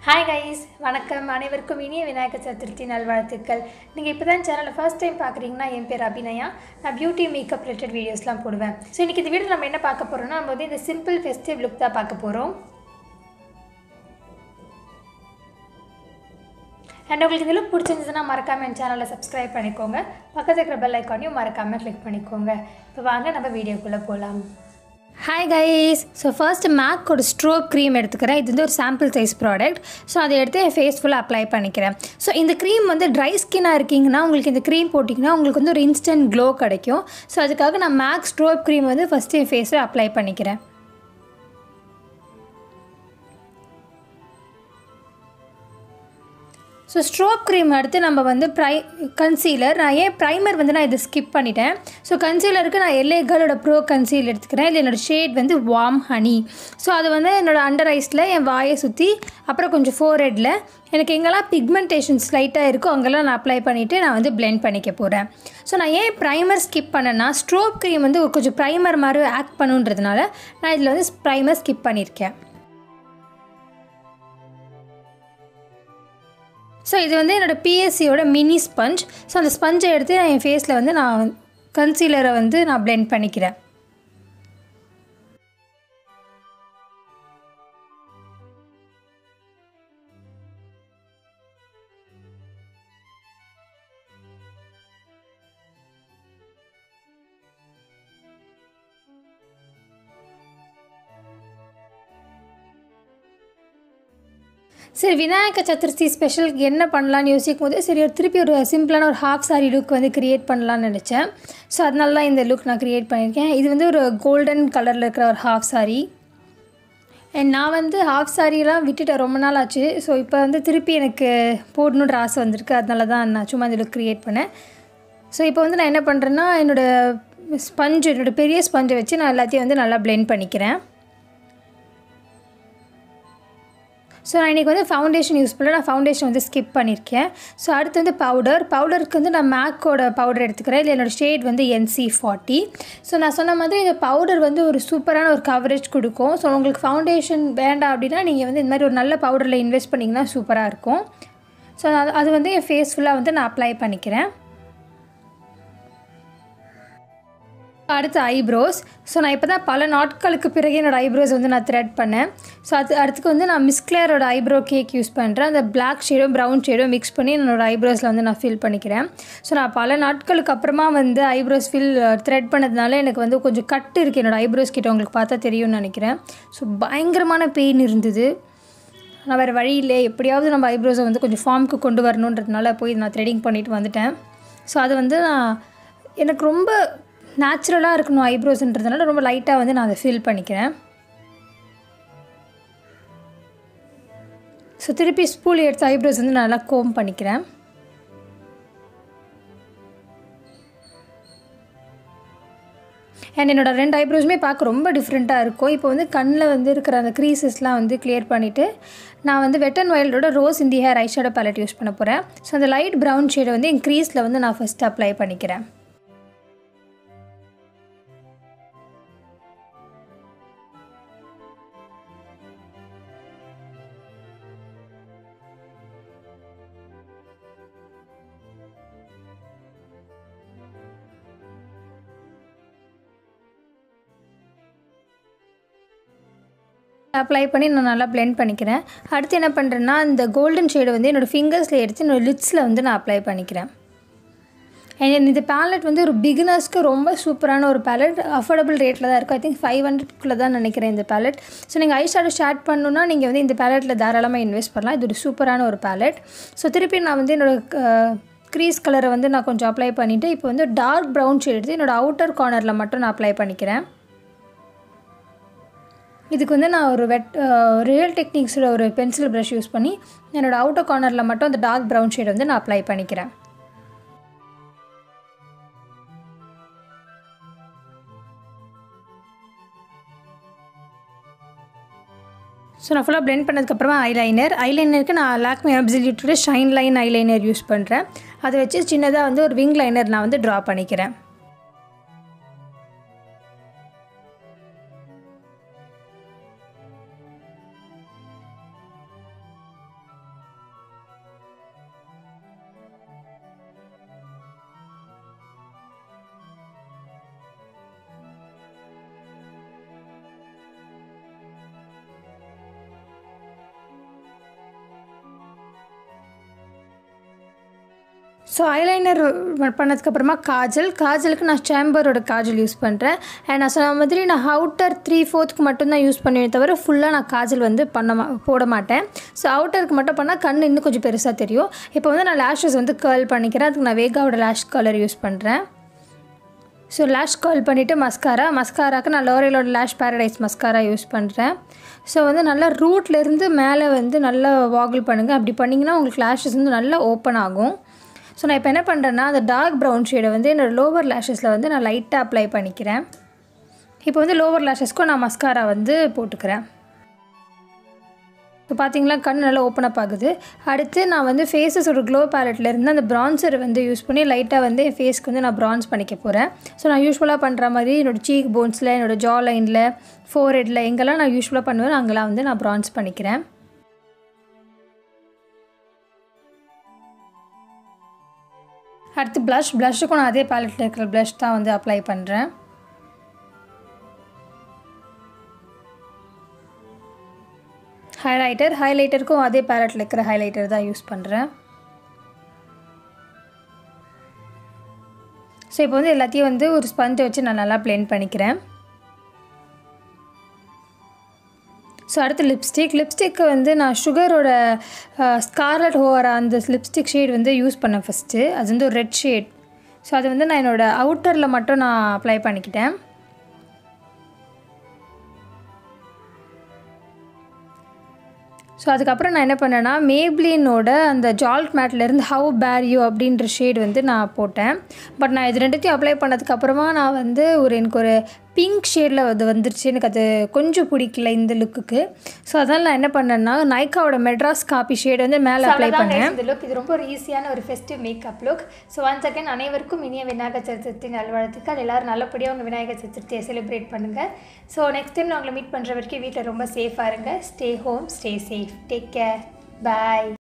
hi guys வணக்கம் அனைவருக்கும் இனிய விநாயகர் சதுர்த்தி நல்வாழ்த்துக்கள் நீங்கள் இப்போ தான் சேனலை ஃபர்ஸ்ட் டைம் பார்க்குறீங்கன்னா என் பேர் அபிநயா நான் பியூட்டி மேக்கப் ரிலேட்டட் வீடியோஸ்லாம் போடுவேன் ஸோ இன்றைக்கி இந்த வீடியோ நம்ம என்ன பார்க்க போகிறோம்னா நம்ம வந்து இந்த சிம்பிள் ஃபெஸ்டிவ் லுக் தான் பார்க்க போகிறோம் அண்ட் உங்களுக்கு இந்த லுக் பிடிச்சிருந்ததுன்னா மறக்காமல் என் சேனலை சப்ஸ்கிரைப் பண்ணிக்கோங்க பக்கத்தில் இருக்கிற பெல் ஐக்கானையும் மறக்காமல் கிளிக் பண்ணிக்கோங்க இப்போ வாங்க நம்ம வீடியோக்குள்ளே போகலாம் ஹாய் கைஸ் ஸோ ஃபர்ஸ்ட் மேக்கோட ஸ்ட்ரோக் க்ரீம் எடுத்துக்கிறேன் இது வந்து ஒரு சாம்பிள் சைஸ் ப்ராடக்ட் ஸோ அதை எடுத்து என் ஃபேஸ் ஃபுல்லாக அப்ளை பண்ணிக்கிறேன் ஸோ இந்த க்ரீம் வந்து ட்ரை ஸ்கின்னாக இருக்கீங்கன்னா உங்களுக்கு இந்த க்ரீம் போட்டிங்கன்னா உங்களுக்கு வந்து ஒரு இன்ஸ்டன்ட் க்ளோ கிடைக்கும் ஸோ அதுக்காக நான் மேக் ஸ்ட்ரோக் க்ரீம் வந்து ஃபஸ்ட்டு என் ஃபேஸில் அப்ளை பண்ணிக்கிறேன் ஸோ ஸ்ட்ரோப் க்ரீம் அடுத்து நம்ம வந்து ப்ரை கன்சீலர் நான் ஏன் ப்ரைமர் வந்து நான் இதை ஸ்கிப் பண்ணிட்டேன் ஸோ கன்சீலருக்கு நான் எல்ஏ கேர்ளோட ப்ரோ கன்சீலர் எடுத்துக்கிறேன் இது என்னோடய ஷேட் வந்து வார்ம் ஹனி ஸோ அது வந்து என்னோடய அண்டர் ஐஸில் என் வாயை சுற்றி அப்புறம் கொஞ்சம் ஃபோர்ஹெட்டில் எனக்கு எங்கெல்லாம் பிக்மெண்டேஷன்ஸ் லைட்டாக இருக்கோ அங்கெல்லாம் நான் அப்ளை பண்ணிவிட்டு நான் வந்து பிளெண்ட் பண்ணிக்க போகிறேன் ஸோ நான் ஏன் ப்ரைமர் ஸ்கிப் பண்ணேன்னா ஸ்ட்ரோப் க்ரீம் வந்து ஒரு கொஞ்சம் ப்ரைமர் மாதிரி ஆக்ட் பண்ணுன்றதுனால நான் இதில் வந்து ப்ரைமர் ஸ்கிப் பண்ணியிருக்கேன் ஸோ இது வந்து என்னோடய பிஎஸ்சியோட மினி ஸ்பஞ்ச் ஸோ அந்த ஸ்பஞ்சை எடுத்து நான் என் ஃபேஸில் வந்து நான் கன்சீலரை வந்து நான் பிளெண்ட் பண்ணிக்கிறேன் சரி விநாயக சதுர்த்தி ஸ்பெஷலுக்கு என்ன பண்ணலான்னு யோசிக்கும் போது சரி ஒரு திருப்பி ஒரு சிம்பிளான ஒரு ஹாஃப் சாரி லுக் வந்து க்ரியேட் பண்ணலான்னு நினச்சேன் ஸோ அதனால தான் இந்த லுக் நான் க்ரியேட் பண்ணியிருக்கேன் இது வந்து ஒரு கோல்டன் கலரில் இருக்கிற ஒரு ஹாஃப் சாரி அண்ட் நான் வந்து ஹாஃப் சாரியெல்லாம் விட்டுட்டேன் ரொம்ப நாள் ஆச்சு ஸோ இப்போ வந்து திருப்பி எனக்கு போடணுன்ற ஆசை வந்திருக்கு அதனால தான் நான் சும்மா இந்த லுக் க்ரியேட் பண்ணேன் ஸோ இப்போ வந்து நான் என்ன பண்ணுறேன்னா என்னோடய ஸ்பஞ்சு என்னோடய பெரிய ஸ்பஞ்சை வச்சு நான் எல்லாத்தையும் வந்து நல்லா பிளெண்ட் பண்ணிக்கிறேன் ஸோ நான் இன்றைக்கி வந்து ஃபவுண்டேஷன் யூஸ் பண்ணல நான் ஃபவுண்டேஷன் வந்து ஸ்கிப் பண்ணியிருக்கேன் ஸோ அடுத்து வந்து பவுடர் பவுடருக்கு வந்து நான் மேக்கோட பவுடர் எடுத்துக்கிறேன் இல்லை என்னோடய ஷேட் வந்து என்சி ஃபார்ட்டி ஸோ நான் சொன்ன மாதிரி இந்த பவுடர் வந்து ஒரு சூப்பரான ஒரு கவரேஜ் கொடுக்கும் ஸோ உங்களுக்கு ஃபவுண்டேஷன் வேண்டாம் அப்படின்னா நீங்கள் வந்து இந்த மாதிரி ஒரு நல்ல பவுடரில் இன்வெஸ்ட் பண்ணிங்கன்னா சூப்பராக இருக்கும் ஸோ அது அது வந்து என் ஃபேஸ் ஃபுல்லாக வந்து நான் அப்ளை பண்ணிக்கிறேன் அடுத்து ஐப்ரோஸ் ஸோ நான் இப்போ தான் பல நாட்களுக்கு பிறகு என்னோடய ஐப்ரோஸ் வந்து நான் த்ரெட் பண்ணேன் ஸோ அது அடுத்துக்கு வந்து நான் மிஸ்க்ளேரோட ஐப்ரோ கேக் யூஸ் பண்ணுறேன் அந்த பிளாக் ஷேடும் ப்ரௌன் ஷேடும் மிக்ஸ் பண்ணி என்னோடய ஐப்ரோஸில் வந்து நான் ஃபில் பண்ணிக்கிறேன் ஸோ நான் பல நாட்களுக்கு அப்புறமா வந்து ஐப்ரோஸ் ஃபில் த்ரெட் பண்ணதுனால எனக்கு வந்து கொஞ்சம் கட்டு இருக்குது என்னோடய ஐப்ரோஸ் கிட்ட உங்களுக்கு பார்த்தா தெரியும்னு நினைக்கிறேன் ஸோ பயங்கரமான பெயின் இருந்தது நான் வேறு வழி இல்லை எப்படியாவது நம்ம ஐப்ரோஸை வந்து கொஞ்சம் ஃபார்முக்கு கொண்டு வரணுன்றதுனால போய் நான் த்ரெடிங் பண்ணிவிட்டு வந்துட்டேன் ஸோ அது வந்து நான் எனக்கு ரொம்ப நேச்சுரலாக இருக்கணும் ஐப்ரோஸ்ன்றதுனால ரொம்ப லைட்டாக வந்து நான் அதை ஃபில் பண்ணிக்கிறேன் ஸோ திருப்பி ஸ்பூல் எடுத்து ஐப்ரோஸ் வந்து நான் நல்லா கோம் பண்ணிக்கிறேன் அண்ட் என்னோடய ரெண்டு ஐப்ரோஸுமே பார்க்க ரொம்ப டிஃப்ரெண்ட்டாக இருக்கும் இப்போ வந்து கண்ணில் வந்து இருக்கிற அந்த க்ரீசஸ்லாம் வந்து கிளியர் பண்ணிவிட்டு நான் வந்து வெட் அண்ட் வைல்டோட rose in the hair eyeshadow palette use பண்ண போகிறேன் ஸோ அந்த லைட் ப்ரௌன் ஷேடை வந்து என் க்ரீஸில் வந்து நான் ஃபஸ்ட்டு அப்ளை பண்ணிக்கிறேன் அப்ளை பண்ணி நான் நல்லா பிளெண்ட் பண்ணிக்கிறேன் அடுத்து என்ன பண்ணுறேன்னா இந்த கோல்டன் ஷேடை வந்து என்னோடய ஃபிங்கர்ஸில் எடுத்து என்னோடய லிட்ஸில் வந்து நான் அப்ளை பண்ணிக்கிறேன் அண்ட் இந்த பேலட் வந்து ஒரு பிகினர்ஸ்க்கு ரொம்ப சூப்பரான ஒரு பேலட் அஃபோர்டபுள் ரேட்டில் தான் இருக்கும் ஐ திங்க் ஃபைவ் ஹண்ட்ரட்குள்ளே தான் நினைக்கிறேன் இந்த பேலட் ஸோ நீங்கள் ஐ ஷேடோ ஸ்டார்ட் பண்ணணுன்னா நீங்கள் வந்து இந்த பேலட்டில் தாராளமாக இன்வெஸ்ட் பண்ணலாம் இது ஒரு சூப்பரான ஒரு பேலட் ஸோ திருப்பி நான் வந்து என்னோடய க்ரீஸ் கலரை வந்து நான் கொஞ்சம் அப்ளை பண்ணிவிட்டு இப்போ வந்து டார்க் ப்ரௌன் ஷேட் எடுத்து என்னோடய அவுட்டர் கார்னரில் மட்டும் நான் அப்ளை பண்ணிக்கிறேன் இதுக்கு வந்து நான் ஒரு வெட் ரியல் டெக்னிக்ஸோட ஒரு பென்சில் ப்ரஷ் யூஸ் பண்ணி என்னோடய அவுட்டர் கார்னரில் மட்டும் அந்த டார்க் ப்ரௌன் ஷேட் வந்து நான் அப்ளை பண்ணிக்கிறேன் ஸோ நான் ஃபுல்லாக பிளெண்ட் பண்ணதுக்கப்புறமா ஐலைனர் ஐலைனருக்கு நான் லாக்மி அப்சல்யூட்டோட ஷைன் லைன் ஐலைனர் யூஸ் பண்ணுறேன் அதை வச்சு சின்னதாக வந்து ஒரு விங் லைனர் நான் வந்து ட்ரா பண்ணிக்கிறேன் ஸோ ஐலைனர் பண்ணதுக்கப்புறமா காஜல் காஜலுக்கு நான் சேம்பரோட காஜல் யூஸ் பண்ணுறேன் அண்ட் நான் சொன்ன மாதிரி நான் அவுட்டர் த்ரீ ஃபோர்த்துக்கு மட்டும்தான் யூஸ் பண்ணுவேன் தவிர ஃபுல்லாக நான் காஜல் வந்து பண்ண மா போட மாட்டேன் ஸோ அவுட்டருக்கு மட்டும் பண்ணால் கண் இன்னும் கொஞ்சம் பெருசாக தெரியும் இப்போ வந்து நான் லேஷஸ் வந்து கேர்ள் பண்ணிக்கிறேன் அதுக்கு நான் வேகாவோட லேஷ் கலர் யூஸ் பண்ணுறேன் ஸோ லேஷ் கால் பண்ணிவிட்டு மஸ்காரா மஸ்காராக்கு நான் லோரையிலோட லேஷ் பேரடைஸ் மஸ்காரா யூஸ் பண்ணுறேன் ஸோ வந்து நல்லா ரூட்லேருந்து மேலே வந்து நல்லா வாகிள் பண்ணுங்கள் அப்படி பண்ணிங்கன்னா உங்களுக்கு லேஷஸ் வந்து நல்லா ஓப்பன் ஆகும் ஸோ நான் இப்போ என்ன பண்ணுறேன்னா அந்த டார்க் ப்ரௌன் ஷேடை வந்து என்னோடய லோவர் லேஷஸில் வந்து நான் லைட்டாக அப்ளை பண்ணிக்கிறேன் இப்போ வந்து லோவர் லேஷஸ்க்கும் நான் மஸ்காரா வந்து போட்டுக்கிறேன் இப்போ பார்த்தீங்களா கண் நல்லா ஓப்பன் அப் ஆகுது அடுத்து நான் வந்து ஃபேஸஸோட க்ளோ பேலட்லேருந்து அந்த ப்ரான்சர் வந்து யூஸ் பண்ணி லைட்டாக வந்து என் ஃபேஸ்க்கு வந்து நான் ப்ரான்ஸ் பண்ணிக்க போகிறேன் ஸோ நான் யூஸ்வலாக பண்ணுற மாதிரி என்னோடய சீக் போன்ஸில் என்னோடய ஜா லைனில் ஃபோர் ஹெட்டில் எங்கெல்லாம் நான் யூஸ்வலாக பண்ணுவேன் அங்கெல்லாம் வந்து நான் ப்ரான்ஸ் பண்ணிக்கிறேன் அடுத்து ப்ளஷ் ப்ளஷ்ஷுக்கும் நான் அதே பேலட்டில் இருக்கிற ப்ளஷ் தான் வந்து அப்ளை பண்ணுறேன் ஹைலைட்டர் ஹைலைட்டருக்கும் அதே பேலட்டில் இருக்கிற ஹைலைட்டர் தான் யூஸ் பண்ணுறேன் ஸோ இப்போ வந்து எல்லாத்தையும் வந்து ஒரு ஸ்பஞ்சை வச்சு நான் நல்லா ப்ளெண்ட் பண்ணிக்கிறேன் ஸோ அடுத்து லிப்ஸ்டிக் லிப்ஸ்டிக்கு வந்து நான் சுகரோட ஸ்கார்லட் ஹோவரா அந்த லிப்ஸ்டிக் ஷேட் வந்து யூஸ் பண்ணேன் ஃபஸ்ட்டு அது வந்து ஒரு ரெட் ஷேட் ஸோ அது வந்து நான் என்னோடய அவுட்டரில் மட்டும் நான் அப்ளை பண்ணிக்கிட்டேன் ஸோ அதுக்கப்புறம் நான் என்ன பண்ணேன்னா மேப்ளினோட அந்த ஜால்ட் மேட்லேருந்து ஹவ் பேர் யூ அப்படின்ற ஷேட் வந்து நான் போட்டேன் பட் நான் இது ரெண்டுத்தையும் அப்ளை பண்ணதுக்கப்புறமா நான் வந்து ஒரு எனக்கு ஒரு பிங்க் ஷேடில் அது வந்துருச்சு எனக்கு அது கொஞ்சம் பிடிக்கல இந்த லுக்குக்கு ஸோ அதனால் நான் என்ன பண்ணேன்னா நைக்காவோட மெட்ராஸ் காப்பி ஷேட் வந்து மேலே அப்ளை பண்ணேன் இந்த லுக் இது ரொம்ப ஒரு ஈஸியான ஒரு festive makeup look so once again அனைவருக்கும் இனிய விநாயகர் சதுர்த்தி நல்வாழ்த்துக்கள் எல்லோரும் நல்லபடியாக உங்கள் விநாயகர் சதுர்த்தியை செலிப்ரேட் பண்ணுங்கள் ஸோ நெக்ஸ்ட் டைம் நான் உங்களை மீட் பண்ணுற வரைக்கும் வீட்டில் ரொம்ப சேஃபாக இருங்க stay home stay safe take care பாய்